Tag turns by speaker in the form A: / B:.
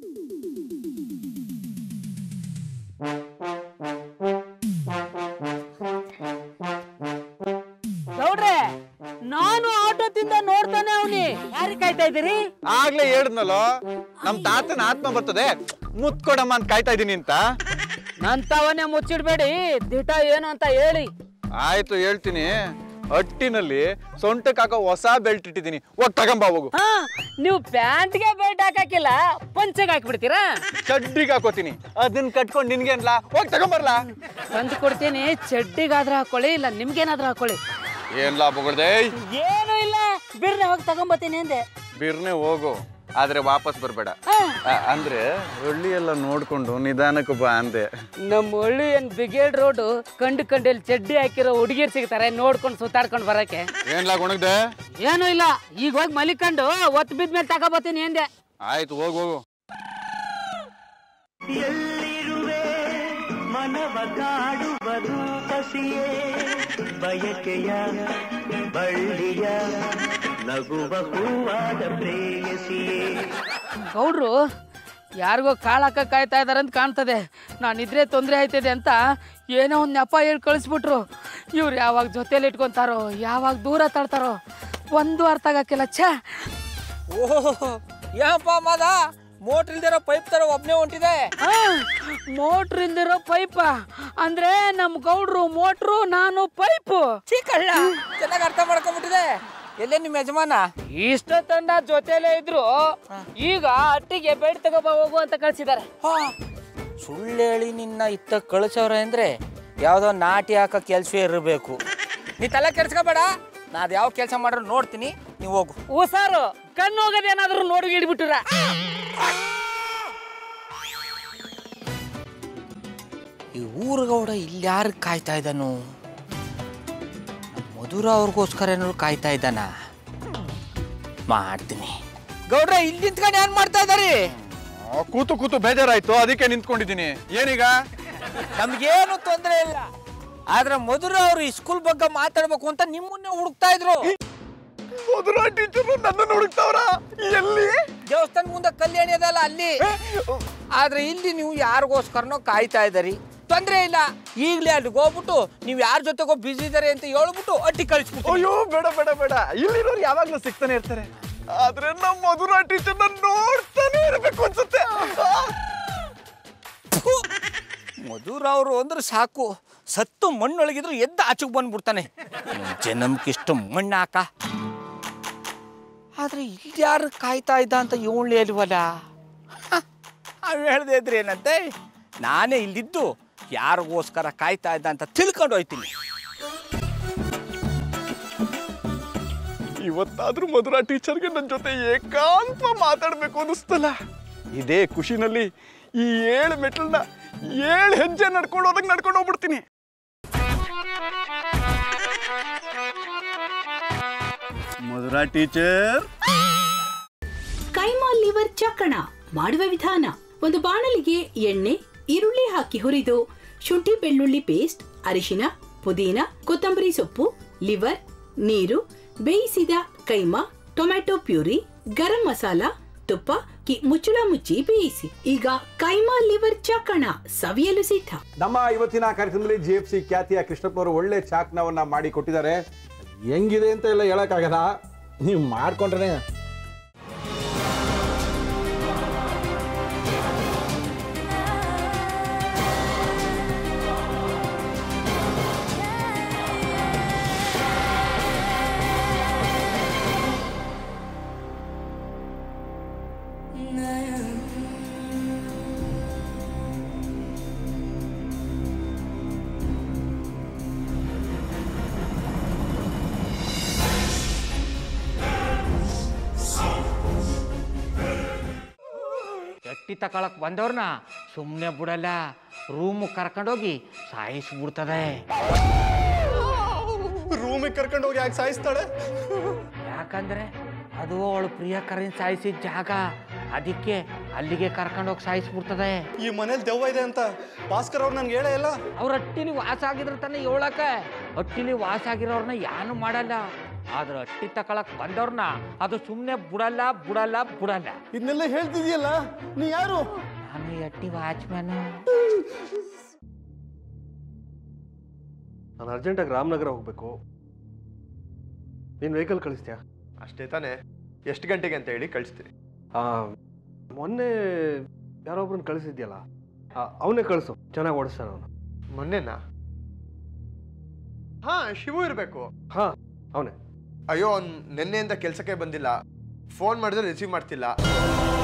A: ಗೌಡ್ರೆ ನಾನು ಆಟೋದಿಂದ ನೋಡ್ತಾನೆ ಅವನಿ ಯಾರಿಗೆ ಕಾಯ್ತಾ ಇದ್ದೀರಿ
B: ಆಗ್ಲೇ ಹೇಳಿದ್ನಲ್ಲ ನಮ್ ತಾತನ ಆತ್ಮ ಬರ್ತದೆ ಮುತ್ಕೊಡಮ್ಮ ಅಂತ ಕಾಯ್ತಾ ಇದೀನಿ ಅಂತ
A: ನಂತವನ್ನೇ ಮುಚ್ಚಿಡ್ಬೇಡಿ ದಿಟ ಏನು ಅಂತ ಹೇಳಿ
B: ಆಯ್ತು ಹೇಳ್ತೀನಿ ಹಟ್ಟಿನಲ್ಲಿ ಸೊಂಟಕ್ಕೆ ಹಾಕೋ ಹೊಸ ಬೆಲ್ಟ್ ಇಟ್ಟಿದ್ದೀನಿ ಹೋಗ್ ತಗೊಂಬ ಹೋಗು
A: ಹಾ ನೀವು ಪ್ಯಾಂಟ್ಗೆ ಬೆಲ್ಟ್ ಹಾಕಕ್ಕಿಲ್ಲ ಪಂಚೆಗೆ ಹಾಕ್ಬಿಡ್ತೀರಾ
B: ಚಡ್ಡಿಗೆ ಹಾಕೋತೀನಿ ಅದನ್ನ ಕಟ್ಕೊಂಡು ನಿನ್ಗೆ ಅನ್ಲಾ ಹೋಗಿ ತಗೊಂಬರ್ಲಾ
A: ತಂದು ಕೊಡ್ತೀನಿ ಚಡ್ಡಿಗಾದ್ರೂ ಹಾಕೊಳ್ಳಿ ಇಲ್ಲ ನಿಮ್ಗೇನಾದ್ರೂ ಹಾಕೊಳ್ಳಿ
B: ಏನ್ ಲಾಭಗಳ್ದೆ
A: ಏನು ಇಲ್ಲ ಬಿರ್ನೆ ಹೋಗಿ ತಗೊಂಬತ್ತೀನಿ ಅಂದೆ
B: ಬಿರ್ನೆ ಹೋಗು ಆದ್ರೆ ವಾಪಸ್ ಬರ್ಬೇಡ
A: ಹಾ.
B: ಆ, ಅಂದ್ರೆ ಹಳ್ಳಿ ಎಲ್ಲ ನೋಡ್ಕೊಂಡು ನಿಧಾನಕ್ಕೆ ಬಾ ಅಂದೆ
A: ನಮ್ಮ ಹಳ್ಳಿ ಏನ್ ಬಿಗೇಡ್ ರೋಡ್ ಕಂಡು ಕಂಡಲ್ಲಿ ಚಡ್ಡಿ ಹಾಕಿರೋ ಹುಡುಗಿರ್ ಸಿಗ್ತಾರೆ ನೋಡ್ಕೊಂಡು ಸುತ್ತಾಡ್ಕೊಂಡು ಬರಕ್ಕೆ
B: ಏನ್ಲಾ ಗುಣಗ್ದೆ
A: ಏನು ಇಲ್ಲ ಈಗ ಹೋಗಿ ಮಲಿಕೊಂಡು ಒತ್ತು ಬಿದ್ಮೇಲೆ ತಗೋಬತ್ತೀನಿ ಅಂದೆ
B: ಆಯ್ತು ಹೋಗು ಹೋಗು
C: ಎಲ್ಲಿರುವೆ ಮನವ ಕಾಡುವುದು ಪಸಿಯೇ ಬಯಕೆಯ ಬಳ್ಳಿಯ ನಗುವ ಹೂವಾದ ಪ್ರೇಯಸಿಯೇ
A: ಗೌಡ್ರು ಯಾರಿಗೋ ಕಾಳು ಹಾಕ ಕಾಯ್ತಾ ಇದಾರೆ ಅಂತ ಕಾಣ್ತದೆ ನಾನು ಇದ್ರೆ ತೊಂದರೆ ಆಯ್ತದೆ ಅಂತ ಏನೋ ಒಂದು ನೆಪ ಹೇಳಿ ಕಳಿಸ್ಬಿಟ್ರು ಇವ್ರು ಯಾವಾಗ ಜೊತೆಲಿ ಇಟ್ಕೊಂತಾರೋ ಯಾವಾಗ ದೂರ ತಳ್ತಾರೋ ಒಂದು ಅರ್ಥ ಆಗಕ್ಕಿಲ್ಲ ಛೇ
D: ಓಹೋ ಏನಪ್ಪ ಮಾದ ಮೋಟ್ರ್ ಇಲ್ದಿರೋ ಪೈಪ್ ತರ ಒಬ್ನೇ ಹೊಂಟಿದೆ
A: ಮೋಟ್ರ್ ಇಲ್ದಿರೋ ಪೈಪ ಅಂದ್ರೆ ನಮ್ಮ ಗೌಡ್ರು ಮೋಟ್ರು ನಾನು ಪೈಪು
D: ಕಳ್ಳ ಚೆನ್ನಾಗಿ ಅರ್ಥ ಮಾಡ್ಕೊಂಬಿಟ್ಟಿದೆ ಎಲ್ಲೇ ನಿಮ್ಮ ಯಜಮಾನ
A: ಇಷ್ಟ ತಂಡ ಜೊತೆಲೇ ಇದ್ರು ಈಗ ಅಟ್ಟಿಗೆ ಬೇಡ ತಗೋಬಾ ಹೋಗು ಅಂತ ಕಳ್ಸಿದ್ದಾರೆ
D: ಹಾ, ಸುಳ್ಳು ಹೇಳಿ ನಿನ್ನ ಇತ್ತ ಕಳಿಸವ್ರೆ ಅಂದ್ರೆ ಯಾವುದೋ ನಾಟಿ ಹಾಕೋ ಕೆಲಸವೇ ಇರಬೇಕು ನೀ ತಲೆ ಕೆಡ್ಸ್ಕೋಬೇಡ ನಾ ಅದು ಯಾವ ಕೆಲಸ ಮಾಡ್ರು ನೋಡ್ತೀನಿ ನೀವು ಹೋಗು
A: ಹುಷಾರು ಕಣ್ಣು ಹೋಗೋದೇನಾದ್ರೂ ನೋಡಿ ಹಿಡ್ಬಿಟ್ಟಿರ
D: ಈ ಊರುಗೌಡ ಇಲ್ಲಿ ಯಾರು ಕಾಯ್ತಾ ಇದ್ದಾನು ಮಧುರ ಅವ್ರಿಗೋಸ್ಕರ ಏನಾದ್ರು ಕಾಯ್ತಾ ಇದ್ದಾನ ಮಾಡ್ತೀನಿ ಗೌಡ್ರ ಇಲ್ಲಿ ನಿಂತ್ಕೊಂಡು ಏನ್ ಮಾಡ್ತಾ ಇದ್ದಾರಿ
B: ಆ, ಕೂತು ಕೂತು ಬೇಜಾರಾಯ್ತು ಅದಕ್ಕೆ ನಿಂತ್ಕೊಂಡಿದ್ದೀನಿ ಏನೀಗ
D: ನಮ್ಗೇನು ತೊಂದರೆ ಇಲ್ಲ ಆದ್ರೆ ಮಧುರ ಅವರು ಈ ಸ್ಕೂಲ್ ಬಗ್ಗೆ ಮಾತಾಡ್ಬೇಕು ಅಂತ ನಿಮ್ಮನ್ನೇ ಹುಡುಕ್ತಾ ಇದ್ರು
B: ಮಧುರಾ ಟೀಚರ್ ನನ್ನನ್ನು ಹುಡುಕ್ತಾವ್ರ ಎಲ್ಲಿ
D: ದೇವಸ್ಥಾನ ಮುಂದೆ ಕಲ್ಯಾಣಿ ಅದಲ್ಲ ಅಲ್ಲಿ ಆದ್ರೆ ಇಲ್ಲಿ ನೀವು ಯಾರಿಗೋಸ್ಕರನೋ ಕಾಯ್ತಾ ಇದ್ದೀರಿ ತೊಂದರೆ ಇಲ್ಲ ಈಗಲೇ ಅಲ್ಲಿಗೆ ಹೋಗ್ಬಿಟ್ಟು ನೀವು ಯಾರ ಜೊತೆಗೋ ಬಿಸಿ ಇದ್ದಾರೆ ಅಂತ ಹೇಳ್ಬಿಟ್ಟು ಅಟ್ಟಿ ಕಳಿಸ್ಬಿಟ್ಟು
B: ಅಯ್ಯೋ ಬೇಡ ಬೇಡ ಬೇಡ ಇಲ್ಲಿರೋರು ಯಾವಾಗ್ಲೂ ಸಿಗ್ತಾನೆ ಇರ್ತಾರೆ ಆದ್ರೆ ನಮ್ಮ ಮಧುರಾ ಟೀಚರ್ ನೋಡ್ತಾನೆ ಇರ್ಬೇಕು ಅನ್ಸುತ್ತೆ
D: ಮಧುರ ಅವರು ಅಂದ್ರೆ ಸಾಕು ಸತ್ತು ಮಣ್ಣೊಳಗಿದ್ರು ಎದ್ದು ಆಚೆಗೆ ಬಂದ್ಬಿಡ್ತಾನೆ ಜನ್ಮಕ್ಕಿಷ್ಟು ಮಣ್ಣು ಹಾಕ ಆದ್ರೆ ಇಲ್ಲಿ ಯಾರು ಕಾಯ್ತಾ ಇದ್ದ ಅಂತ ಇವಳು ಹೇಳ್ವಲ್ಲ ಅವ್ ಹೇಳ್ದೆ ಇದ್ರೆ ಏನಂತೆ ನಾನೇ ಇಲ್ಲಿದ್ದು ಯಾರಿಗೋಸ್ಕರ ಕಾಯ್ತಾ ಇದ್ದ ಅಂತ ತಿಳ್ಕೊಂಡು ಹೋಯ್ತೀನಿ
B: ಇವತ್ತಾದ್ರೂ ಮಧುರಾ ಟೀಚರ್ಗೆ ನನ್ನ ಜೊತೆ ಏಕಾಂತ ಮಾತಾಡ್ಬೇಕು ಅನ್ನಿಸ್ತಲ್ಲ ಇದೇ ಖುಷಿನಲ್ಲಿ ಈ ಏಳು ಮೆಟ್ಲನ್ನ ಏಳು ಹೆಜ್ಜೆ ನಡ್ಕೊಂಡು ಹೋದಂಗೆ ನಡ್ಕೊಂಡು ಹೋಗ್ಬಿಡ್ತೀನಿ ಮಧುರಾ ಟೀಚರ್
E: ಕೈಮಾ ಲಿವರ್ ಚಕ್ಕಣ ಮಾಡುವ ವಿಧಾನ ಒಂದು ಬಾಣಲಿಗೆ ಎಣ್ಣೆ ಈರುಳ್ಳಿ ಹಾಕಿ ಹುರಿದು ಶುಂಠಿ ಬೆಳ್ಳುಳ್ಳಿ ಪೇಸ್ಟ್ ಅರಿಶಿನ ಪುದೀನ ಕೊತ್ತಂಬರಿ ಸೊಪ್ಪು ಲಿವರ್ ನೀರು ಬೇಯಿಸಿದ ಕೈಮಾ ಟೊಮ್ಯಾಟೊ ಪ್ಯೂರಿ ಗರಂ ಮಸಾಲ ತುಪ್ಪ ಕಿ ಮುಚ್ಚಳ ಮುಚ್ಚಿ ಬೇಯಿಸಿ ಈಗ ಕೈಮಾ ಲಿವರ್ ಚಕ್ಕಣ ಸವಿಯಲು ಸಿದ್ಧ
F: ನಮ್ಮ ಇವತ್ತಿನ ಕಾರ್ಯಕ್ರಮದಲ್ಲಿ ಜಿ ಎಫ್ ಸಿ ಖ್ಯಾತಿಯ ಕೃಷ್ಣಪ್ಪನವರು ಒಳ್ಳೆ ಚಾಕ್ನವನ್ನ ಮಾಡಿ ಕೊಟ್ಟಿದ್ದಾರೆ ಹೆಂಗಿದೆ ಅಂತ ಎಲ್ಲ ಹೇಳಕ್ಕಾಗಲ್ಲ ನೀವು ಮಾಡ್ಕೊಂಡ್ರೆ
D: ಗಟ್ಟಿ ತಕೊಳಕ್ ಬಂದವ್ರನ್ನ ಸುಮ್ಮನೆ ಬಿಡಲ್ಲ ರೂಮ್ ಕರ್ಕೊಂಡೋಗಿ ಸಾಯಿಸ್ಬಿಡ್ತದೆ
B: ರೂಮಿಗೆ ಕರ್ಕೊಂಡು ಹೋಗಿ ಯಾಕೆ ಸಾಯಿಸ್ತಾಳೆ
D: ಯಾಕಂದ್ರೆ ಅದು ಅವಳು ಪ್ರಿಯಕರನ್ ಸಾಯಿಸಿದ ಜಾಗ ಅದಕ್ಕೆ ಅಲ್ಲಿಗೆ ಕರ್ಕೊಂಡೋಗಿ ಸಾಯಿಸ್ಬಿಡ್ತದೆ
B: ಈ ಮನೇಲಿ ದೆವ್ವ ಇದೆ ಅಂತ ಭಾಸ್ಕರ್ ಅವ್ರು ನನ್ಗೆ ಹೇಳೇ ಇಲ್ಲ
D: ಅವ್ರ ಹಟ್ಟಿಲಿ ವಾಸ ಆಗಿದ್ರೆ ತಾನೇ ಏಳಕ ಹಟ್ಟಿಲಿ ವಾಸ ಆಗಿರೋರ್ನ ಯಾನು ಮಾಡಲ್ಲ ಆದ್ರೆ ಅಟ್ಟಿ ತಕೊಳಕ್ ಬಂದವ್ರನ್ನ ಅದು ಸುಮ್ಮನೆ ಬಿಡಲ್ಲ ಬಿಡಲ್ಲ ಬಿಡಲ್ಲ
G: ಇದನ್ನೆಲ್ಲ ಹೇಳ್ತಿದ್ಯಲ್ಲ ನೀ ಯಾರು
D: ನಾನು ಈ ಅಟ್ಟಿ ವಾಚ್ಮ್ಯಾನ್
G: ನಾನು ಅರ್ಜೆಂಟಾಗಿ ರಾಮನಗರ ಹೋಗ್ಬೇಕು ನೀನು ವೆಹಿಕಲ್ ಕಳಿಸ್ತೀಯಾ
H: ಅಷ್ಟೇ ತಾನೇ ಎಷ್ಟು ಗಂಟೆಗೆ ಅಂತ ಹೇಳಿ ಕಳಿಸ್ತೀನಿ
G: ಆ, ಮೊನ್ನೆ ಯಾರೊಬ್ರನ್ನ ಕಳಿಸಿದ್ಯಲ್ಲ ಅವನೇ ಕಳಿಸು ಚೆನ್ನಾಗಿ ಓಡಿಸ್ತಾನೆ ಅವನು
H: ಮೊನ್ನೆನಾ ಹಾ ಶಿವು ಇರಬೇಕು
G: ಹಾ ಅವನೇ
H: ಅಯ್ಯೋ ಅವ್ನು ನಿನ್ನೆಯಿಂದ ಕೆಲಸಕ್ಕೆ ಬಂದಿಲ್ಲ ಫೋನ್ ಮಾಡಿದ್ರೆ ರಿಸೀವ್ ಮಾಡ್ತಿಲ್ಲ